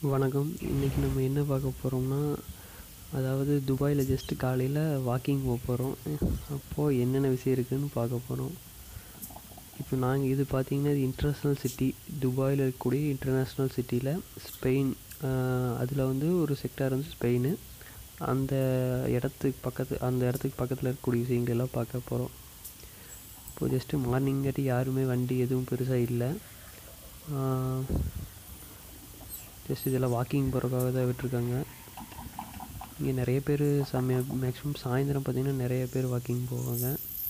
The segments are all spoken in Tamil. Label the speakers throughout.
Speaker 1: வணக்கம் இன்றைக்கி நம்ம என்ன பார்க்க போகிறோம்னா அதாவது துபாயில் ஜஸ்ட்டு காலையில் வாக்கிங் போக போகிறோம் அப்போது என்னென்ன விஷயம் இருக்குதுன்னு பார்க்க போகிறோம் இப்போ நாங்கள் இது பார்த்திங்கன்னா இது இன்டர்நேஷ்னல் சிட்டி துபாயில் இருக்கக்கூடிய இன்டர்நேஷ்னல் சிட்டியில் ஸ்பெயின் அதில் வந்து ஒரு செக்டார் வந்து ஸ்பெயின் அந்த இடத்துக்கு பக்கத்து அந்த இடத்துக்கு பக்கத்தில் இருக்கக்கூடிய விஷயங்கள் எல்லாம் பார்க்க போகிறோம் இப்போது ஜஸ்ட்டு மார்னிங்காட்டி யாருமே வண்டி எதுவும் பெருசாக இல்லை ஜஸ்ட் இதெல்லாம் வாக்கிங் போகிறதுக்காக தான் விட்டுருக்காங்க இங்கே நிறைய பேர் சமய மேக்ஸிமம் சாயந்தரம் பார்த்திங்கன்னா நிறைய பேர் வாக்கிங் போவாங்க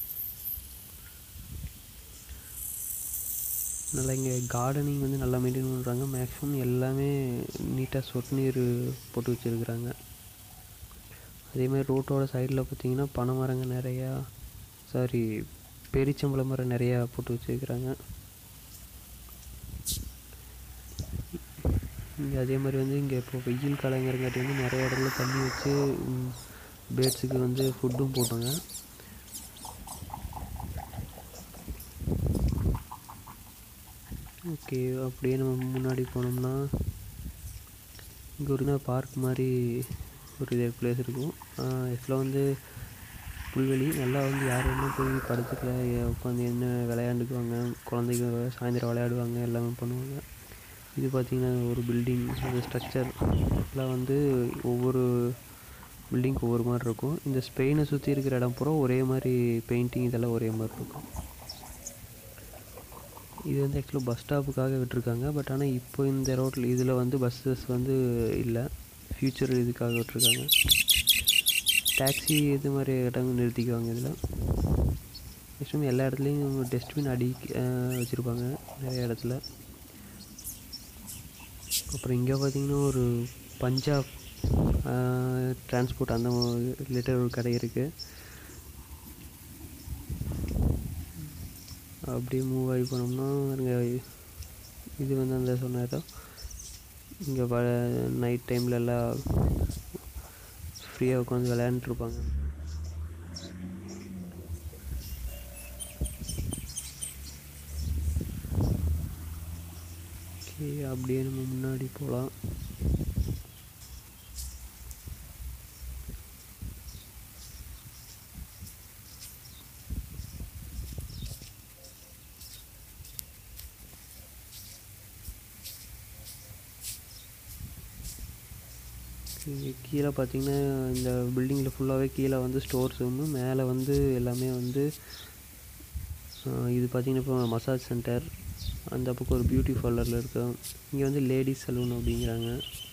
Speaker 1: நல்லா இங்கே கார்டனிங் வந்து நல்லா மெயின்டைன் பண்ணுறாங்க மேக்ஸிமம் எல்லாமே நீட்டாக சொட்டு நீர் போட்டு வச்சுருக்குறாங்க அதே மாதிரி ரோட்டோட சைடில் பார்த்திங்கன்னா பனை மரங்கள் நிறையா சாரி பெரிச்சம்பழ மரம் நிறையா போட்டு வச்சுருக்குறாங்க இங்கே அதே மாதிரி வந்து இங்கே இப்போ வெயில் காலங்கிறங்காட்டி வந்து நிறைய இடத்துல தண்ணி வச்சு பேர்ட்ஸுக்கு வந்து ஃபுட்டும் போட்டாங்க ஓகே அப்படியே நம்ம முன்னாடி போனோம்னா இங்கே ஒரு பார்க் மாதிரி ஒரு இது பிளேஸ் இருக்கும் ஆக்சுவலாக வந்து புல்வெளி நல்லா வந்து யார் வேணும் போய் படுத்துக்கல உட்காந்து என்ன விளையாண்டுக்குவாங்க குழந்தைங்க சாயந்தரம் விளையாடுவாங்க எல்லாமே பண்ணுவாங்க இது பார்த்திங்கன்னா ஒரு பில்டிங் அந்த ஸ்ட்ரக்சர் எல்லாம் வந்து ஒவ்வொரு பில்டிங் ஒவ்வொரு மாதிரி இருக்கும் இந்த ஸ்பெயினை சுற்றி இருக்கிற இடம் பூரா ஒரே மாதிரி பெயிண்டிங் இதெல்லாம் ஒரே மாதிரி இருக்கும் இது வந்து ஆக்சுவலாக பஸ் ஸ்டாப்புக்காக விட்டுருக்காங்க பட் ஆனால் இப்போ இந்த ரோட்டில் இதில் வந்து பஸ்ஸஸ் வந்து இல்லை ஃப்யூச்சர் இதுக்காக விட்டுருக்காங்க டாக்ஸி இது மாதிரி இடங்கள் நிறுத்திக்குவாங்க இதில் மேக்ஸிமம் எல்லா இடத்துலையும் டஸ்ட்பின் அடி வச்சுருப்பாங்க நிறைய இடத்துல அப்புறம் இங்கே பார்த்தீங்கன்னா ஒரு பஞ்சாப் டிரான்ஸ்போர்ட் அந்த ரிலேட்டட் ஒரு கடை இருக்குது அப்படியே மூவ் ஆகி போனோம்னா இங்கே இது வந்து அந்த சொன்ன இடம் இங்கே வ நைட் டைமில் எல்லாம் ஃப்ரீயாக உட்காந்து விளையாண்டுருப்பாங்க ஓகே அப்படியே நம்ம முன்னாடி போகலாம் கீழே பார்த்தீங்கன்னா இந்த பில்டிங்கில் ஃபுல்லாகவே கீழே வந்து ஸ்டோர்ஸ் ரூமு மேலே வந்து எல்லாமே வந்து இது பார்த்திங்கன்னா இப்போ மசாஜ் சென்டர் அந்த பக்கம் ஒரு பியூட்டி பார்லரில் இருக்கும் இங்கே வந்து லேடிஸ் சலூன் அப்படிங்கிறாங்க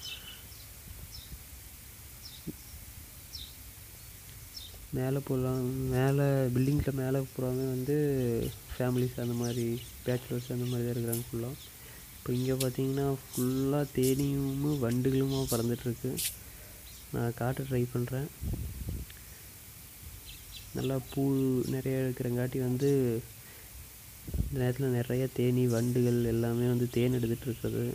Speaker 1: மேலே போகலாம் மேலே பில்டிங்கில் மேலே பூராமே வந்து ஃபேமிலிஸ் அந்த மாதிரி பேச்சுலர்ஸ் அந்த மாதிரி தான் இருக்கிறாங்க ஃபுல்லாக இப்போ இங்கே பார்த்தீங்கன்னா ஃபுல்லாக தேனியும் வண்டுகளுமா பறந்துட்டுருக்கு நான் காட்ட ட்ரை பண்ணுறேன் நல்லா பூ நிறைய இருக்கிறங்காட்டி வந்து இந்த நேரத்தில் நிறைய தேனி வண்டுகள் எல்லாமே வந்து தேன் எடுத்துகிட்டு இருக்குது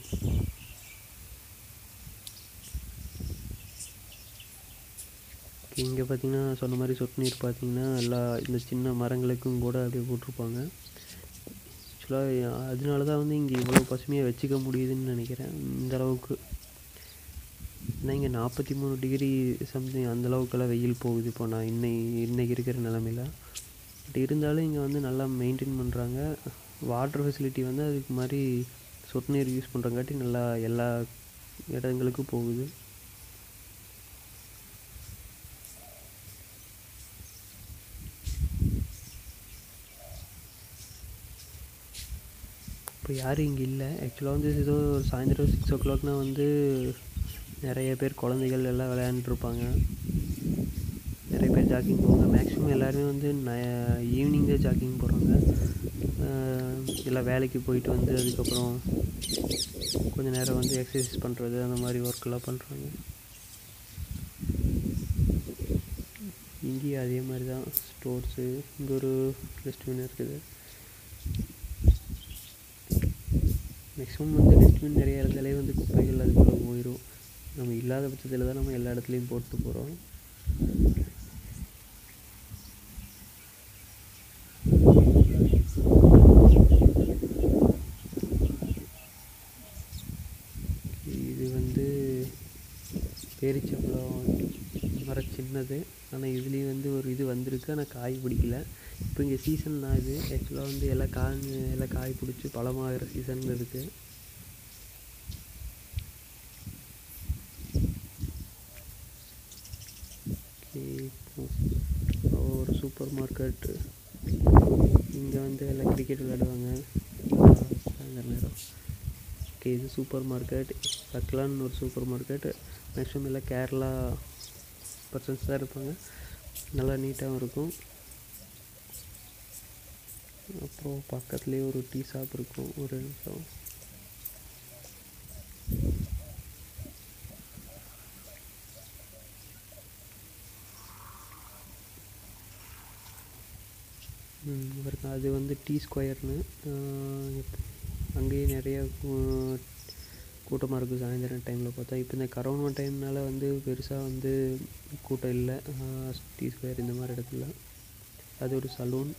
Speaker 1: இங்கே பார்த்தீங்கன்னா சொன்ன மாதிரி சொட்டு நீர் பார்த்தீங்கன்னா எல்லா இந்த சின்ன மரங்களுக்கும் கூட அப்படியே போட்டிருப்பாங்க ஆக்சுவலாக அதனால தான் வந்து இங்கே இவ்வளோ பசுமையாக வச்சுக்க முடியுதுன்னு நினைக்கிறேன் இந்த அளவுக்கு ஏன்னா இங்கே நாற்பத்தி மூணு டிகிரி சம்திங் அந்தளவுக்கெல்லாம் வெயில் போகுது இப்போ நான் இன்னை இன்றைக்கி இருக்கிற நிலமையில் பட் இருந்தாலும் இங்கே வந்து நல்லா மெயின்டைன் பண்ணுறாங்க வாட்டர் ஃபெசிலிட்டி வந்து அதுக்கு மாதிரி சொட்டு நீர் யூஸ் பண்ணுறங்காட்டி நல்லா எல்லா இடங்களுக்கும் போகுது இப்போ யாரும் இங்கே இல்லை ஆக்சுவலாக வந்து ஏதோ சாயந்தரம் சிக்ஸ் ஓ கிளாக்னால் வந்து நிறைய பேர் குழந்தைகள் எல்லாம் விளையாண்டுருப்பாங்க நிறைய பேர் ஜாக்கிங் போவாங்க மேக்ஸிமம் எல்லாருமே வந்து ந ஈவினிங் தான் ஜாக்கிங் போகிறாங்க எல்லாம் வேலைக்கு போயிட்டு வந்து அதுக்கப்புறம் கொஞ்சம் நேரம் வந்து எக்ஸசைஸ் பண்ணுறது அந்த மாதிரி ஒர்க்கெல்லாம் பண்ணுறாங்க இங்கேயும் அதே மாதிரி தான் ஸ்டோர்ஸு இங்கே ஒரு டஸ்ட்பின் இருக்குது மேக்ஸிமம் வந்து டஸ்ட்பின் நிறைய இருந்தாலே வந்து குப்பைகள் அதுக்குள்ளே போயிடும் நம்ம இல்லாத பட்சத்தில் தான் நம்ம எல்லா இடத்துலையும் போட்டு போகிறோம் இது வந்து பேரிச்சம்பழம் மரம் சின்னது ஆனால் இதுலேயும் வந்து ஒரு இது வந்திருக்கு ஆனால் காய் பிடிக்கல இப்போ இங்கே சீசன் தான் இது ஆக்சுவலாக வந்து எல்லாம் காய் எல்லாம் காய் பிடிச்சி பழமாகிற சீசனில் இருக்குது ஓகே இப்போ ஒரு சூப்பர் மார்க்கெட்டு இங்கே வந்து எல்லாம் கிரிக்கெட் விளையாடுவாங்க சாயந்தர நேரம் ஓகே இது சூப்பர் மார்க்கெட் சக்லான்னு ஒரு சூப்பர் மார்க்கெட் மேக்ஸிமம் எல்லாம் கேரளா பர்சன்ஸ் தான் இருப்பாங்க நல்லா நீட்டாகவும் இருக்கும் அப்புறம் பக்கத்துலேயே ஒரு டீ ஷாப் இருக்கும் ஒரு நிமிஷம் ம், பாருங்க அது வந்து டீ ஸ்கொயர்னு அங்கேயே நிறைய கூ- கூட்டமாக இருக்கும் சாயந்தரம் டைமில் பார்த்தா இப்போ இந்த கரோனா டைம்னால வந்து பெருசாக வந்து கூட்டம் இல்லை டீ ஸ்கொயர் இந்த மாதிரி இடத்துல அது ஒரு சலூன்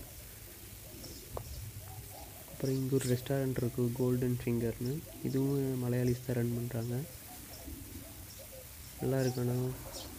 Speaker 1: அப்புறம் இங்கே ஒரு ரெஸ்டாரண்ட் இருக்குது கோல்டன் ஃபிங்கர்னு இதுவும் மலையாளிஸ் தான் ரன் பண்ணுறாங்க நல்லா இருக்கு ஆனால்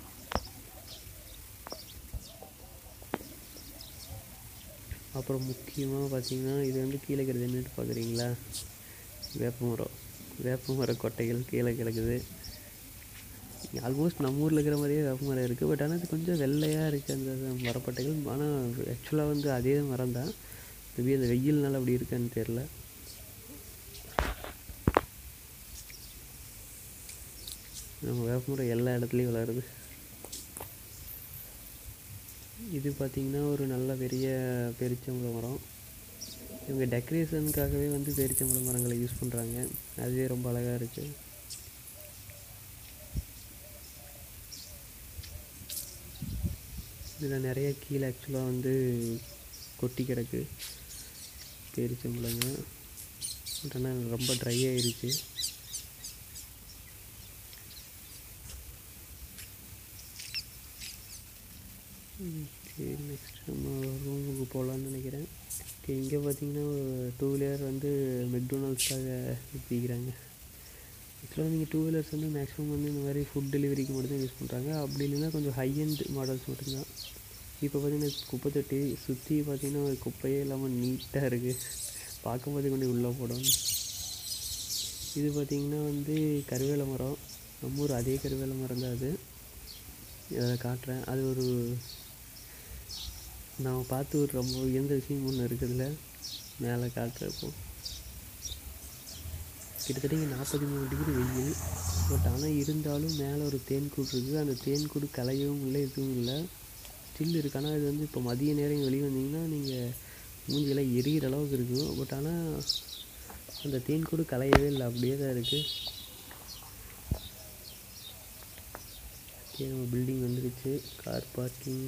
Speaker 1: அப்புறம் முக்கியமாக பார்த்தீங்கன்னா இது வந்து கீழே இருக்கிறது என்னன்னு பார்க்குறீங்களா வேப்ப மரம் வேப்ப மர கொட்டைகள் கீழே கிடக்குது ஆல்மோஸ்ட் நம்ம ஊரில் இருக்கிற மாதிரியே வேப்ப மரம் இருக்குது பட் ஆனால் அது கொஞ்சம் வெள்ளையாக இருக்குது அந்த மரப்பட்டைகள் ஆனால் ஆக்சுவலாக வந்து அதே மரம் தான் மேபி அந்த வெயில்னால அப்படி இருக்கான்னு தெரில நம்ம வேப்பமரம் எல்லா இடத்துலையும் வளருது இது பார்த்திங்கன்னா ஒரு நல்ல பெரிய பேரிச்சம்பழம் மரம் இவங்க டெக்கரேஷனுக்காகவே வந்து பேரிச்சம்பழம் மரங்களை யூஸ் பண்ணுறாங்க அதுவே ரொம்ப அழகாக இருக்குது இதில் நிறைய கீழே ஆக்சுவலாக வந்து கொட்டி கிடக்கு பேரிச்சம்பழங்க பட் ஆனால் ரொம்ப ட்ரை ஆயிருச்சு ம், சரி நெக்ஸ்ட் நம்ம ரூமுக்கு போகலான்னு நினைக்கிறேன் ஓகே இங்கே பார்த்தீங்கன்னா டூ வீலர் வந்து மெக்டொனால்ட்ஸ்க்காக விற்கிறாங்க ஆக்சுவலாக நீங்கள் டூ வீலர்ஸ் வந்து மேக்ஸிமம் வந்து இந்த மாதிரி ஃபுட் டெலிவரிக்கு மட்டும் தான் யூஸ் பண்ணுறாங்க அப்படி இல்லைன்னா கொஞ்சம் ஹை எண்ட் மாடல்ஸ் மட்டும்தான் இப்போ பார்த்தீங்கன்னா குப்பை தொட்டி சுற்றி பார்த்தீங்கன்னா ஒரு குப்பையே இல்லாமல் நீட்டாக இருக்குது பார்க்கும்போது கொண்டு உள்ளே போடும் இது பார்த்தீங்கன்னா வந்து கருவேல மரம் நம்ம ஊர் அதே கருவேல மரம் தான் அது அதை காட்டுறேன் அது ஒரு நான் பார்த்து ஒரு ரொம்ப உயர்ந்த விஷயம் ஒன்று இருக்குதுல்ல மேலே காட்டுறப்போ கிட்டத்தட்ட இங்கே நாற்பத்தி மூணு டிகிரி வெயில் பட் ஆனால் இருந்தாலும் மேலே ஒரு தேன்கூடு இருக்குது அந்த தேன்கூடு கலையவும் இல்லை எதுவும் இல்லை ஸ்டில் இருக்கு ஆனால் இது வந்து இப்போ மதிய நேரம் வெளியே வந்தீங்கன்னா நீங்கள் மூஞ்சியெல்லாம் எரியிற அளவுக்கு இருக்கும் பட் ஆனால் அந்த தேன்கூடு கலையவே இல்லை அப்படியே தான் இருக்குது ஓகே நம்ம பில்டிங் வந்துருச்சு கார் பார்க்கிங்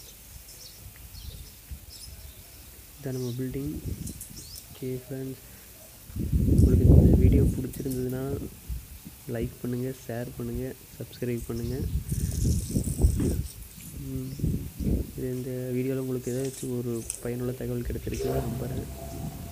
Speaker 1: இதான் நம்ம பில்டிங் ஓகே ஃப்ரெண்ட்ஸ் உங்களுக்கு இந்த வீடியோ பிடிச்சிருந்ததுன்னா லைக் பண்ணுங்கள் ஷேர் பண்ணுங்கள் சப்ஸ்கிரைப் பண்ணுங்கள் ம், இது இந்த வீடியோவில் உங்களுக்கு ஏதாச்சும் ஒரு பயனுள்ள தகவல் கிடைச்சிருக்கு நம்புகிறேன்